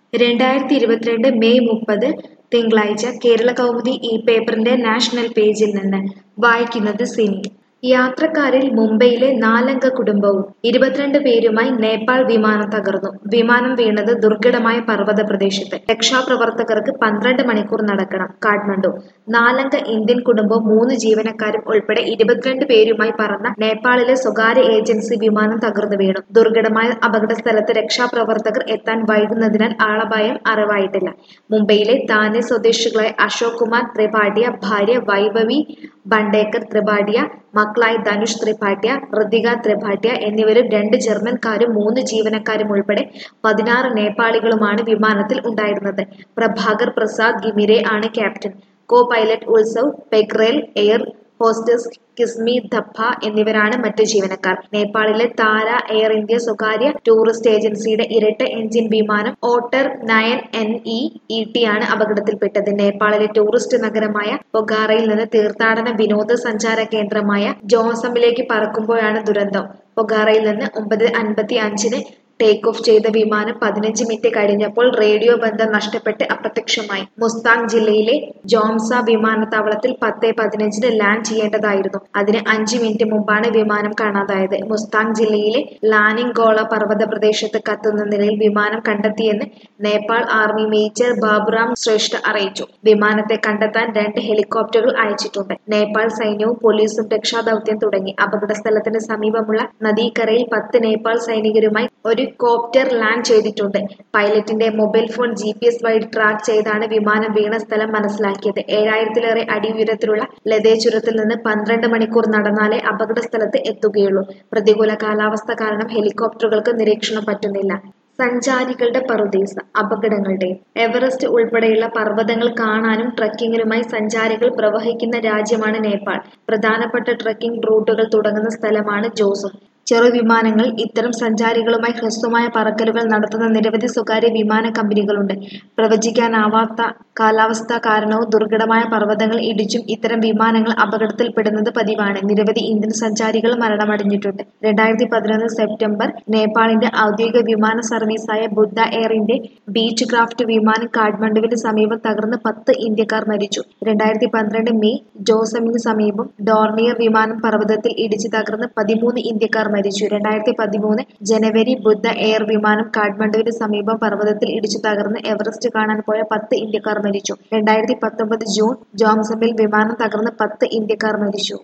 രണ്ടായിരത്തി ഇരുപത്തിരണ്ട് മെയ് മുപ്പത് തിങ്കളാഴ്ച കേരള കൗമുദി ഈ പേപ്പറിന്റെ നാഷണൽ പേജിൽ നിന്ന് വായിക്കുന്നത് സിനി യാത്രക്കാരിൽ മുംബൈയിലെ നാലംഗ കുടുംബവും ഇരുപത്തിരണ്ട് പേരുമായി നേപ്പാൾ വിമാനം തകർന്നു വിമാനം വീണത് ദുർഘടമായ പർവ്വത പ്രദേശത്ത് രക്ഷാപ്രവർത്തകർക്ക് പന്ത്രണ്ട് മണിക്കൂർ നടക്കണം കാഠ്മണ്ഡു നാലംഗ ഇന്ത്യൻ കുടുംബവും മൂന്ന് ജീവനക്കാരും ഉൾപ്പെടെ ഇരുപത്തിരണ്ട് പേരുമായി പറന്ന നേപ്പാളിലെ സ്വകാര്യ ഏജൻസി വിമാനം തകർന്നു വീണു ദുർഘടമായ അപകട സ്ഥലത്ത് രക്ഷാപ്രവർത്തകർ എത്താൻ വൈകുന്നതിനാൽ ആളപായം അറിവായിട്ടില്ല മുംബൈയിലെ താനെ സ്വദേശികളായ അശോക് കുമാർ ത്രിപാഠിയ ഭാര്യ വൈഭവി ബണ്ടേക്കർ ത്രിപാഠിയ മക്കളായ ധനുഷ് ത്രിപാഠിയ ഋതിക ത്രിപാഠിയ എന്നിവരും രണ്ട് ജർമ്മൻകാരും മൂന്ന് ജീവനക്കാരും ഉൾപ്പെടെ പതിനാറ് നേപ്പാളികളുമാണ് വിമാനത്തിൽ ഉണ്ടായിരുന്നത് പ്രഭാകർ പ്രസാദ് ഗിമിരെ ആണ് captain co pilot Utsav Pokhrel air hostess Kisma Thapa എന്നിവരാണ് മറ്റ് ജീവനക്കാർ നേപ്പാളിലെ താര എയർ ഇന്ത്യ സ്വകാര്യ ടൂറിസ്റ്റ് ഏജൻസിയുടെ ഇരട്ട എഞ്ചിൻ വിമാനം Otter nine N E E T ആണ് അപകടത്തിൽപ്പെട്ടത് നേപ്പാളിലെ ടൂറിസ്റ്റ് നഗരമായ പൊഗാറയിൽ നിന്ന് തീർത്ഥാടന വിനോദസഞ്ചാര കേന്ദ്രമായ ജോസമിലേക്ക് പറക്കുമ്പോഴാണ് ദുരന്തം പൊഗാറയിൽ നിന്ന് ഒമ്പത് അൻപത്തി അഞ്ചിന് ടേക്ക് ഓഫ് ചെയ്ത വിമാനം പതിനഞ്ച് മിനിറ്റ് കഴിഞ്ഞപ്പോൾ റേഡിയോ ബന്ധം നഷ്ടപ്പെട്ട് അപ്രത്യക്ഷമായി മുസ്താങ് ജില്ലയിലെ ജോംസ വിമാനത്താവളത്തിൽ പത്ത് പതിനഞ്ചിന് ലാൻഡ് ചെയ്യേണ്ടതായിരുന്നു അതിന് അഞ്ച് മിനിറ്റ് മുമ്പാണ് വിമാനം കാണാതായത് മുസ്താങ് ജില്ലയിലെ ലാനിംഗോള പർവ്വത പ്രദേശത്ത് കത്തുന്ന നിലയിൽ വിമാനം കണ്ടെത്തിയെന്ന് നേപ്പാൾ ആർമി മേജർ ബാബുറാം ശ്രേഷ്ഠ അറിയിച്ചു വിമാനത്തെ കണ്ടെത്താൻ രണ്ട് ഹെലികോപ്റ്ററുകൾ അയച്ചിട്ടുണ്ട് നേപ്പാൾ സൈന്യവും പോലീസും രക്ഷാദൌത്യം തുടങ്ങി അപകട സ്ഥലത്തിന് സമീപമുള്ള നദീക്കരയിൽ പത്ത് നേപ്പാൾ സൈനികരുമായി ഒരു കോപ്റ്റർ ലാൻഡ് ചെയ്തിട്ടുണ്ട് പൈലറ്റിന്റെ mobile phone G P S വഴി ട്രാക്ക് ചെയ്താണ് വിമാനം വീണ സ്ഥലം മനസ്സിലാക്കിയത് ഏഴായിരത്തിലേറെ അടി ഉയരത്തിലുള്ള ലതേ ചുരത്തിൽ നിന്ന് പന്ത്രണ്ട് മണിക്കൂർ നടന്നാലേ അപകട സ്ഥലത്ത് എത്തുകയുള്ളൂ പ്രതികൂല കാലാവസ്ഥ കാരണം ഹെലികോപ്റ്ററുകൾക്ക് നിരീക്ഷണം പറ്റുന്നില്ല സഞ്ചാരികളുടെ പറുദീസ അപകടങ്ങളുടെ എവറസ്റ്റ് ഉൾപ്പെടെയുള്ള പർവ്വതങ്ങൾ കാണാനും ട്രക്കിങ്ങിനുമായി സഞ്ചാരികൾ പ്രവഹിക്കുന്ന രാജ്യമാണ് നേപ്പാൾ പ്രധാനപ്പെട്ട ട്രക്കിംഗ് റൂട്ടുകൾ തുടങ്ങുന്ന സ്ഥലമാണ് ജോസും ചെറുവിമാനങ്ങൾ ഇത്തരം സഞ്ചാരികളുമായി ഹ്രസ്വമായ പറക്കലുകൾ നടത്തുന്ന നിരവധി സ്വകാര്യ വിമാന കമ്പനികളുണ്ട് പ്രവചിക്കാനാവാത്ത കാലാവസ്ഥ കാരണവും ദുർഘടമായ പർവ്വതങ്ങൾ ഇടിച്ചും ഇത്തരം വിമാനങ്ങൾ അപകടത്തിൽപ്പെടുന്നത് പതിവാണ് നിരവധി ഇന്ത്യൻ സഞ്ചാരികൾ മരണമടഞ്ഞിട്ടുണ്ട് രണ്ടായിരത്തി പതിനൊന്ന് സെപ്റ്റംബർ നേപ്പാളിന്റെ ഔദ്യോഗിക വിമാന സർവീസായ ബുദ്ധ എയറിന്റെ ബീച്ച് ക്രാഫ്റ്റ് വിമാനം കാഠ്മണ്ഡുവിന് സമീപം തകർന്ന് പത്ത് ഇന്ത്യക്കാർ മരിച്ചു രണ്ടായിരത്തി പന്ത്രണ്ട് മെയ് ജോസമിന് സമീപം ഡോർണിയർ വിമാനം പർവ്വതത്തിൽ ഇടിച്ച് തകർന്ന് പതിമൂന്ന് ഇന്ത്യക്കാർ മരിച്ചു രണ്ടായിരത്തി പതിമൂന്ന് ജനുവരി ബുദ്ധ എയർ വിമാനം കാഠ്മണ്ഡുവിന് സമീപം പർവ്വതത്തിൽ ഇടിച്ചു തകർന്ന് എവറസ്റ്റ് കാണാൻ പോയ പത്ത് ഇന്ത്യക്കാർ മരിച്ചു രണ്ടായിരത്തി പത്തൊമ്പത് ജൂൺ ജോംസമിൽ വിമാനം തകർന്ന് പത്ത് ഇന്ത്യക്കാർ മരിച്ചു